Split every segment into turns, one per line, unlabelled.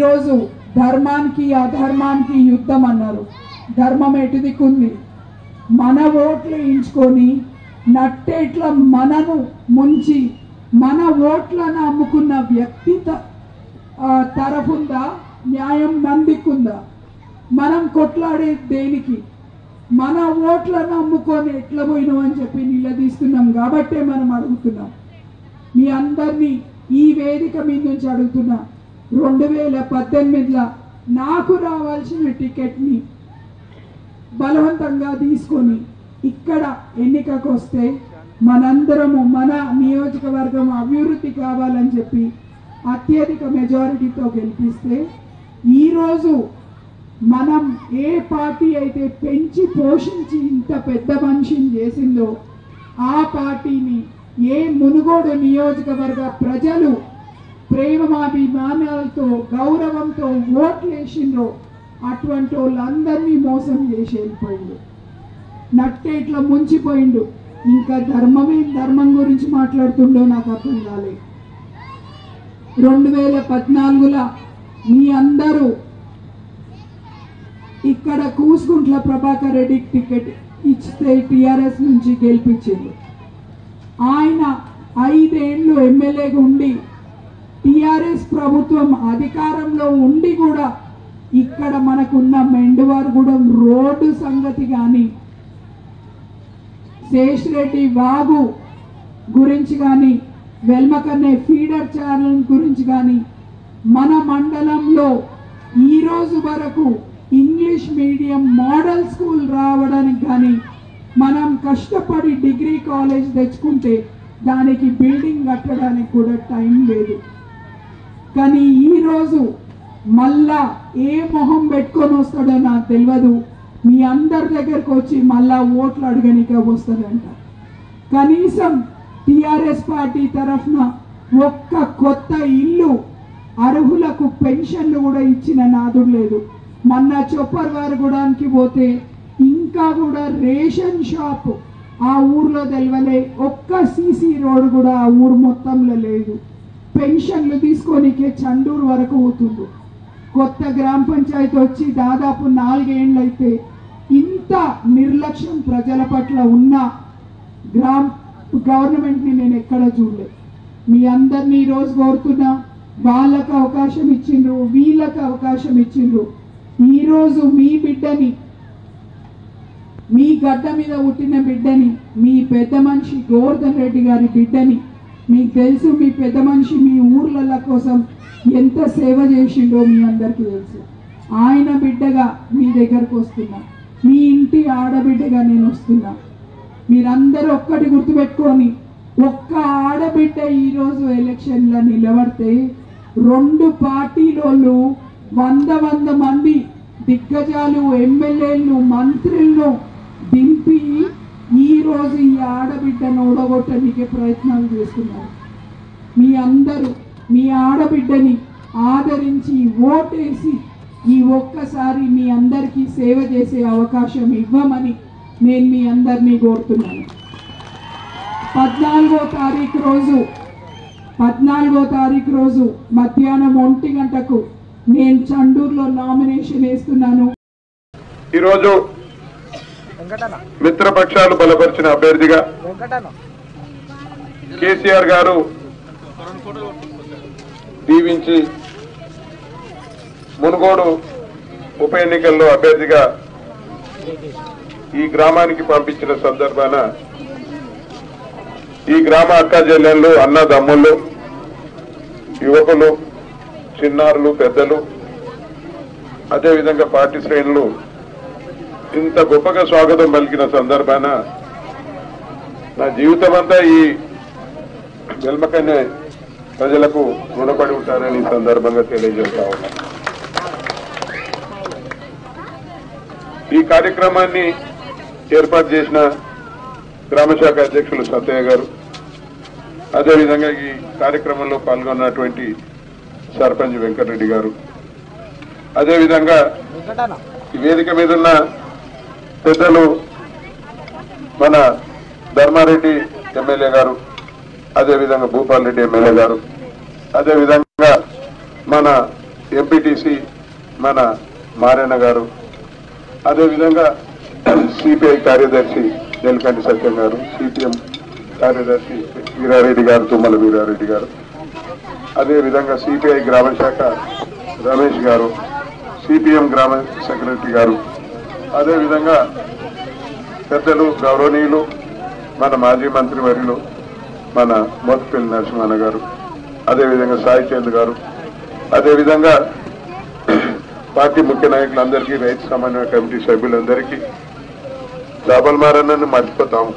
ఈరోజు ధర్మానికి అధర్మానికి యుద్ధం అన్నారు ధర్మం ఎటు దిక్కుంది మన ఓట్లు వేయించుకొని నట్టేట్ల మనను ముంచి మన ఓట్లను అమ్ముకున్న వ్యక్తి త- ఆ, తరఫుందా న్యాయం మందికుందా మనం కొట్లాడే దేనికి మన ఓట్లను అమ్ముకొని ఎట్లా పోయినాం అని చెప్పి నిలదీస్తున్నాం కాబట్టే మనం అడుగుతున్నాం మీ అందరినీ ఈ వేదిక మీద నుంచి అడుగుతున్నా రెండు వేల పద్దెనిమిదిలో నాకు రావాల్సిన టికెట్ని బలవంతంగా తీసుకొని ఇక్కడ ఎన్నికకు వస్తే మనందరము మన నియోజకవర్గం అభివృద్ధి కావాలని చెప్పి అత్యధిక మెజారిటీతో గెలిపిస్తే ఈరోజు మనం ఏ పార్టీ అయితే పెంచి పోషించి ఇంత పెద్ద మనిషిని చేసిందో ఆ పార్టీని ఏ మునుగోడు నియోజకవర్గ ప్రజలు ప్రేమాభిమానాలతో గౌరవంతో ఓట్లు వేసిండ్రో అటువంటి వాళ్ళందరినీ మోసం చేసి వెళ్ళిపోయిండు నట్టేట్లా ముంచిపోయిండు ఇంకా ధర్మమే ధర్మం గురించి మాట్లాడుతుండో నాకు అర్థం కాలేదు రెండు వేల పద్నాలుగులో మీ అందరూ ఇక్కడ కూసుకుంట్ల ప్రభాకర్ రెడ్డికి టికెట్ ఇస్తే టిఆర్ఎస్ నుంచి గెలిపించింది ఆయన ఐదేళ్లు ఎమ్మెల్యేగా ఉండి టిఆర్ఎస్ ప్రభుత్వం అధికారంలో ఉండి కూడా ఇక్కడ మనకున్న మెండువారిగూడెం రోడ్డు సంగతి కానీ శేషరెడ్డి వాగు గురించి కానీ వెల్మకన్నే ఫీడర్ ఛానల్ గురించి కానీ మన మండలంలో ఈ రోజు వరకు ఇంగ్లీష్ మీడియం మోడల్ స్కూల్ రావడానికి కానీ మనం కష్టపడి డిగ్రీ కాలేజ్ తెచ్చుకుంటే దానికి బిల్డింగ్ కట్టడానికి కూడా టైం లేదు కానీ ఈరోజు మళ్ళా ఏ మొహం పెట్టుకొని వస్తాడో నాకు తెలియదు మీ అందరి దగ్గరకు వచ్చి మళ్ళా ఓట్లు అడగనిక వస్తాడంట కనీసం టిఆర్ఎస్ పార్టీ తరఫున ఒక్క కొత్త ఇల్లు అర్హులకు పెన్షన్లు కూడా ఇచ్చిన నాదుడు లేదు మొన్న చొప్పర్ వారి గుడానికి పోతే ఇంకా కూడా రేషన్ షాప్ ఆ ఊర్లో తెలవలే ఒక్క సీసీ రోడ్ కూడా ఆ ఊరు మొత్తంలో లేదు పెన్షన్లు తీసుకోనికే చండూరు వరకు పోతుండ్రు కొత్త గ్రామ పంచాయతీ వచ్చి దాదాపు నాలుగేండ్లు అయితే ఇంత నిర్లక్ష్యం ప్రజల పట్ల ఉన్న గ్రామ గవర్నమెంట్ని నేను ఎక్కడ చూడలేదు మీ అందరినీ ఈరోజు కోరుతున్నా వాళ్ళకు అవకాశం ఇచ్చిండ్రు వీళ్ళకి అవకాశం ఇచ్చిండ్రు ఈరోజు మీ బిడ్డని మీ గడ్డ మీద పుట్టిన బిడ్డని మీ పెద్ద మనిషి గోవర్ధన్ రెడ్డి గారి బిడ్డని మీకు తెలుసు మీ పెద్ద మనిషి మీ ఊర్ల కోసం ఎంత సేవ చేసిండో మీ అందరికీ తెలుసు ఆయన బిడ్డగా మీ దగ్గరకు వస్తున్నా మీ ఇంటి ఆడబిడ్డగా నేను వస్తున్నా మీరందరూ ఒక్కటి గుర్తుపెట్టుకొని ఒక్క ఆడబిడ్డ ఈరోజు ఎలక్షన్లో నిలబడితే రెండు పార్టీలోళ్ళు వంద వంద మంది దిగ్గజాలు ఎమ్మెల్యేలు మంత్రులను దింపి ఈ రోజు ఈ ఆడబిడ్డను ఓడగొట్టడానికి ప్రయత్నాలు చేస్తున్నారు మీ అందరూ మీ ఆడబిడ్డని ఆదరించి ఓటేసి ఈ ఒక్కసారి మీ అందరికీ సేవ చేసే అవకాశం ఇవ్వమని నేను మీ అందరినీ కోరుతున్నాను పద్నాలుగో తారీఖు రోజు పద్నాలుగో తారీఖు రోజు మధ్యాహ్నం ఒంటి గంటకు నేను చండూరులో నామినేషన్ వేస్తున్నాను
ఈరోజు
వెంకటన్న
మిత్రపక్షాలు బలపరిచిన అభ్యర్థిగా
వెంకటన్న
కేసీఆర్ గారు దీవించి మునుగోడు ఉప ఎన్నికల్లో అభ్యర్థిగా ఈ గ్రామానికి పంపించిన సందర్భాన ఈ గ్రామ అక్క చెల్లెళ్ళు అన్నదమ్ముళ్ళు యువకులు చిన్నారులు పెద్దలు అదేవిధంగా పార్టీ శ్రేణులు ఇంత గొప్పగా స్వాగతం పలికిన సందర్భాన నా జీవితం అంతా ఈ వెల్మకన్య ప్రజలకు రుణపడి ఉంటానని ఈ సందర్భంగా తెలియజేస్తా ఉన్నాను ఈ కార్యక్రమాన్ని ఏర్పాటు చేసిన గ్రామశాఖ అధ్యక్షులు సత్తయ్య గారు అదేవిధంగా ఈ కార్యక్రమంలో పాల్గొన్నటువంటి సర్పంచ్ వెంకటరెడ్డి గారు అదేవిధంగా
వెంకటన్న
ఈ వేదిక మీద ఉన్న పెద్దలు మన ధర్మారెడ్డి ఎమ్మెల్యే గారు అదేవిధంగా భూపాల్ రెడ్డి ఎమ్మెల్యే గారు అదేవిధంగా మన ఎంపీటీసీ మన మారన్న గారు అదేవిధంగా సిపిఐ కార్యదర్శి నెలకంటి సత్యం గారు సిపిఎం కార్యదర్శి వీరారెడ్డి గారు తుమ్మల వీరారెడ్డి గారు అదేవిధంగా సిపిఐ గ్రామ శాఖ రమేష్ గారు సిపిఎం గ్రామ సెక్రటరీ గారు అదేవిధంగా పెద్దలు గౌరవనీయులు మన మాజీ మంత్రి వర్యులు మన మోత్పల్లి నరసింహన్న గారు అదేవిధంగా సాయి చంద్ గారు అదేవిధంగా పార్టీ ముఖ్య నాయకులందరికీ రైతు సమన్వయ కమిటీ సభ్యులందరికీ చాబల్ మారన్నని మర్చిపోతాము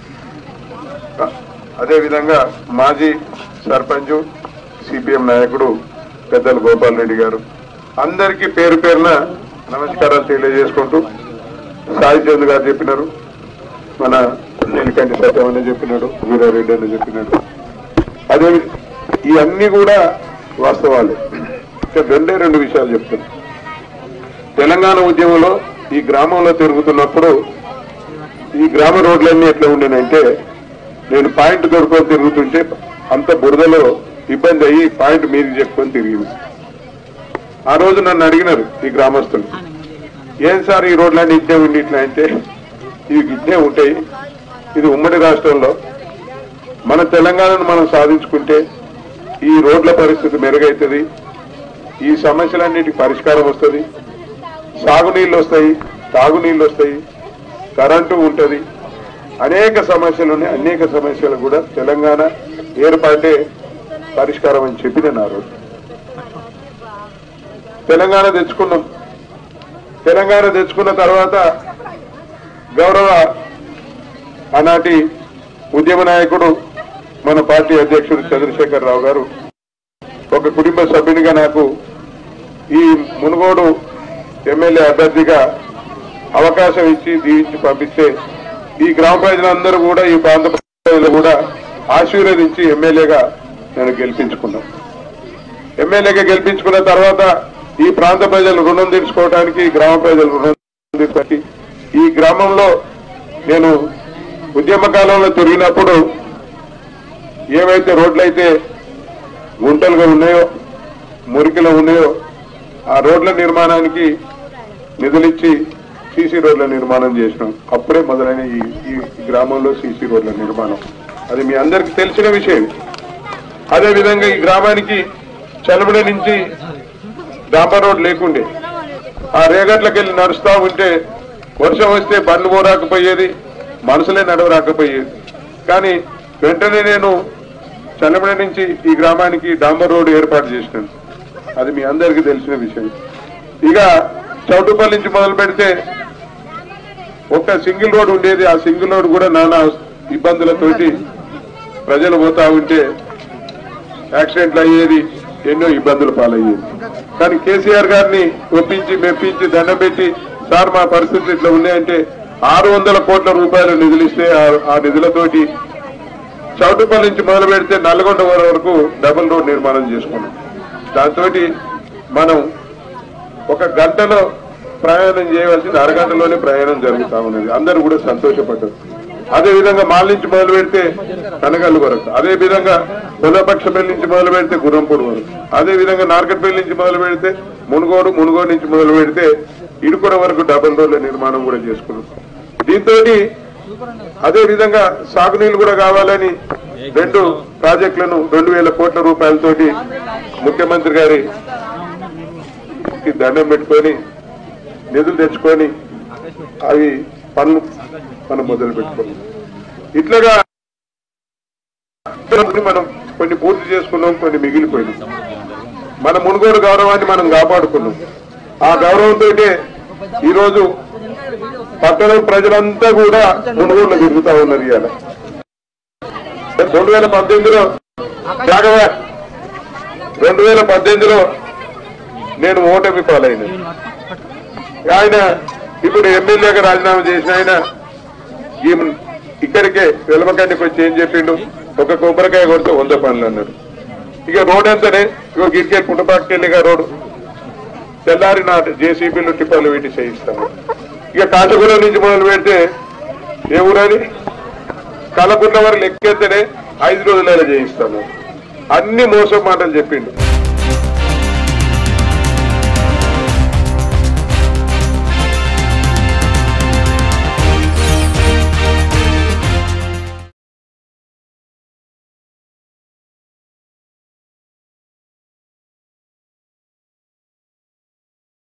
అదేవిధంగా మాజీ సర్పంచ్ సిపిఎం నాయకుడు పెద్దలు గోపాల్ రెడ్డి గారు అందరికీ పేరు పేరున నమస్కారాలు తెలియజేసుకుంటూ సాయి చంద్ గారు చెప్పినారు మన నీలకంటి సత్యం అని చెప్పినాడు వీరారెడ్డి అని చెప్పినాడు అదే ఇవన్నీ కూడా వాస్తవాలు ఇక రెండే రెండు విషయాలు చెప్తాను తెలంగాణ ఉద్యమంలో ఈ గ్రామంలో తిరుగుతున్నప్పుడు ఈ గ్రామ రోడ్లన్నీ ఎట్లా ఉండేనంటే నేను పాయింట్ దొరుకుని తిరుగుతుంటే అంత బురదలో ఇబ్బంది అయ్యి పాయింట్ మీదకి చెప్పుకొని తిరిగింది ఆ రోజు నన్ను అడిగినారు ఈ గ్రామస్తులు ఏం సార్ ఈ రోడ్లన్నీ ఇట్లే ఉండి ఇట్లా అంటే ఇవి ఇట్లే ఉంటాయి ఇది ఉమ్మడి రాష్ట్రంలో మన తెలంగాణను మనం సాధించుకుంటే ఈ రోడ్ల పరిస్థితి మెరుగైతుంది ఈ సమస్యలన్నిటికి పరిష్కారం వస్తుంది సాగునీళ్ళు వస్తాయి తాగునీళ్ళు వస్తాయి కరెంటు ఉంటది అనేక సమస్యలు ఉన్నాయి అనేక సమస్యలు కూడా తెలంగాణ ఏర్పాటే పరిష్కారం అని చెప్పి నేను ఆ రోజు తెలంగాణ తెచ్చుకున్నాం తెలంగాణ తెచ్చుకున్న తర్వాత గౌరవ ఆనాటి ఉద్యమ నాయకుడు మన పార్టీ అధ్యక్షుడు చంద్రశేఖర్ రావు గారు ఒక కుటుంబ సభ్యునిగా నాకు ఈ మునుగోడు ఎమ్మెల్యే అభ్యర్థిగా అవకాశం ఇచ్చి దీవించి పంపిస్తే ఈ గ్రామ ప్రజలందరూ కూడా ఈ ప్రాంత ప్రజలు కూడా ఆశీర్వదించి ఎమ్మెల్యేగా నేను గెలిపించుకున్నాను ఎమ్మెల్యేగా గెలిపించుకున్న తర్వాత ఈ ప్రాంత ప్రజలు రుణం తీర్చుకోవడానికి గ్రామ ప్రజలు రుణం తీర్చుకోవడానికి ఈ గ్రామంలో నేను ఉద్యమ కాలంలో తిరిగినప్పుడు ఏవైతే రోడ్లయితే గుంటలుగా ఉన్నాయో మురికిలో ఉన్నాయో ఆ రోడ్ల నిర్మాణానికి నిధులిచ్చి సీసీ రోడ్ల నిర్మాణం చేసినాం అప్పుడే మొదలైన ఈ ఈ గ్రామంలో సీసీ రోడ్ల నిర్మాణం అది మీ అందరికి తెలిసిన విషయం అదే విధంగా ఈ గ్రామానికి చలమడ నుంచి డాంబర్ రోడ్ లేకుండే ఆ రేగట్లకి వెళ్ళి నడుస్తా ఉంటే వర్షం వస్తే బండ్లు పోరాకపోయేది మనుషులే నడవరాకపోయేది కానీ వెంటనే నేను చల్లమడ నుంచి ఈ గ్రామానికి డాంబర్ రోడ్ ఏర్పాటు చేసినాను అది మీ అందరికీ తెలిసిన విషయం ఇక చౌటుపల్లి నుంచి మొదలు పెడితే ఒక సింగిల్ రోడ్ ఉండేది ఆ సింగిల్ రోడ్ కూడా నానా ఇబ్బందులతోటి ప్రజలు పోతా ఉంటే యాక్సిడెంట్లు అయ్యేది ఎన్నో ఇబ్బందులు పాలయ్యేది కానీ కేసీఆర్ గారిని ఒప్పించి మెప్పించి దండం పెట్టి సార్ మా పరిస్థితులు ఇట్లా ఉన్నాయంటే ఆరు వందల కోట్ల రూపాయలు నిధులు ఇస్తే ఆ- ఆ నిధులతోటి చౌటుపల్లి నుంచి మొదలు పెడితే నల్గొండ వరకు డబుల్ రోడ్ నిర్మాణం చేసుకున్నాం దాంతో మనం ఒక గంటలో ప్రయాణం చేయవలసింది అరగంటలోనే ప్రయాణం జరుగుతా ఉన్నది అందరూ కూడా సంతోషపడ్డారు అదే విధంగా మాల్ నుంచి మొదలు పెడితే కనగల్లు వరకు అదే విధంగా పొలపక్షపల్లి నుంచి మొదలు పెడితే గుర్రంపూడి వరకు అదే విధంగా నార్కట్పల్లి నుంచి మొదలు పెడితే మునుగోడు మునుగోడు నుంచి మొదలు పెడితే ఇడుకుడ వరకు డబుల్ రోడ్ల నిర్మాణం కూడా చేసుకున్నాం దీంతో అదే విధంగా సాగునీళ్ళు కూడా కావాలని రెండు ప్రాజెక్టులను రెండు వేల కోట్ల రూపాయలతోటి ముఖ్యమంత్రి గారి కి దండం పెట్టుకొని నిధులు తెచ్చుకొని అవి పనులు మనం మొదలు పెట్టుకున్నాం ఇట్లాగా మనం కొన్ని పూర్తి చేసుకున్నాం కొన్ని మిగిలిపోయినాం మన మునుగోడు గౌరవాన్ని మనం కాపాడుకున్నాం ఆ గౌరవంతో ఈరోజు పట్టణ ప్రజలంతా కూడా మునుగోడులో తిరుగుతా ఉన్నారు ఇవాళ రెండు వేల పద్దెనిమిదిలో రాఘవ రెండు వేల పద్దెనిమిదిలో నేను ఓటమి పాలైన ఆయన ఇప్పుడు ఎమ్మెల్యేగా రాజీనామా చేసిన ఆయన ఈ ఇక్కడికే వెలమకండికి వచ్చి ఏం చెప్పిండు ఒక కొబ్బరికాయ కొడితే వంద పనులు అన్నాడు ఇక రోడ్ ఎంతనే ఇక గిరికే పుట్టపాకెళ్ళిగా రోడ్డు తెల్లారి నా జేసీబీలు టిప్పర్లు పెట్టి చేయిస్తాను ఇక కాచగూడ నుంచి మొదలు పెడితే ఏ ఊరని కలకున్న వారు లెక్కెత్తనే ఐదు రోజులలో చేయిస్తాను అన్ని మోసం మాటలు చెప్పిండు